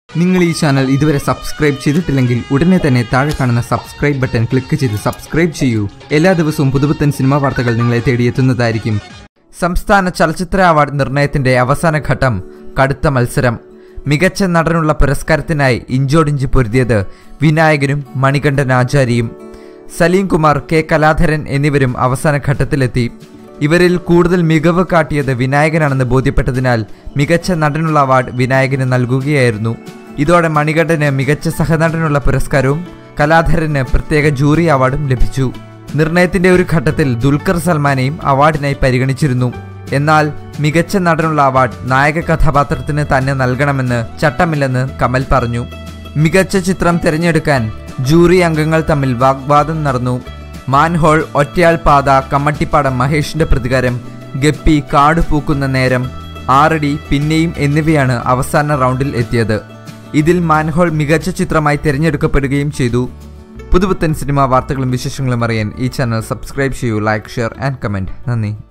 നിങ്ങൾ ഈ ചാനൽ ഇതുവരെ സബ്സ്ക്രൈബ് ചെയ്തിട്ടില്ലെങ്കിൽ ഉടനെ തന്നെ താഴെ കാണുന്ന സബ്സ്ക്രൈബ് ബട്ടൺ ക്ലിക്ക് ചെയ്ത് സബ്സ്ക്രൈബ് ചെയ്യൂ എല്ലാ ദിവസവും പുതുപുത്തൻ സിനിമാ വാർത്തകൾ നിങ്ങളെ തേടിയെത്തുന്നതായിരിക്കും സംസ്ഥാന ചലച്ചിത്ര അവാർഡ് നിർണയത്തിന്റെ അവസാന ഘട്ടം കടുത്ത മത്സരം മികച്ച നടനുള്ള പുരസ്കാരത്തിനായി ഇഞ്ചോടിഞ്ച് പൊരുതിയത് വിനായകനും മണികണ്ഠൻ ആചാരിയും സലീം കുമാർ കെ കലാധരൻ എന്നിവരും അവസാന ഘട്ടത്തിലെത്തി ഇവരിൽ കൂടുതൽ മികവ് കാട്ടിയത് വിനായകനാണെന്ന് ബോധ്യപ്പെട്ടതിനാൽ മികച്ച നടനുള്ള അവാർഡ് വിനായകന് നൽകുകയായിരുന്നു ഇതോടെ മണികണ്ഠന് മികച്ച സഹനടനുള്ള പുരസ്കാരവും കലാധരന് പ്രത്യേക ജൂറി അവാർഡും ലഭിച്ചു നിർണയത്തിന്റെ ഒരു ഘട്ടത്തിൽ ദുൽഖർ സൽമാനെയും അവാർഡിനായി പരിഗണിച്ചിരുന്നു എന്നാൽ മികച്ച നടനുള്ള അവാർഡ് നായക കഥാപാത്രത്തിന് തന്നെ നൽകണമെന്ന് ചട്ടമില്ലെന്ന് കമൽ പറഞ്ഞു മികച്ച ചിത്രം തിരഞ്ഞെടുക്കാൻ ജൂറി അംഗങ്ങൾ തമ്മിൽ വാഗ്വാദം നടന്നു മാൻഹോൾ ഒറ്റയാൾ പാത കമ്മട്ടിപ്പാടം മഹേഷിന്റെ പ്രതികാരം ഗപ്പി കാട് പൂക്കുന്ന നേരം ആറടി പിന്നെയും എന്നിവയാണ് അവസാന റൗണ്ടിൽ എത്തിയത് ഇതിൽ മാൻഹോൾ മികച്ച ചിത്രമായി തിരഞ്ഞെടുക്കപ്പെടുകയും ചെയ്തു പുതുപുത്തൻ സിനിമാ വാർത്തകളും വിശേഷങ്ങളും അറിയാൻ ഈ ചാനൽ സബ്സ്ക്രൈബ് ചെയ്യൂ ലൈക്ക് ഷെയർ ആൻഡ് കമൻറ്റ് നന്ദി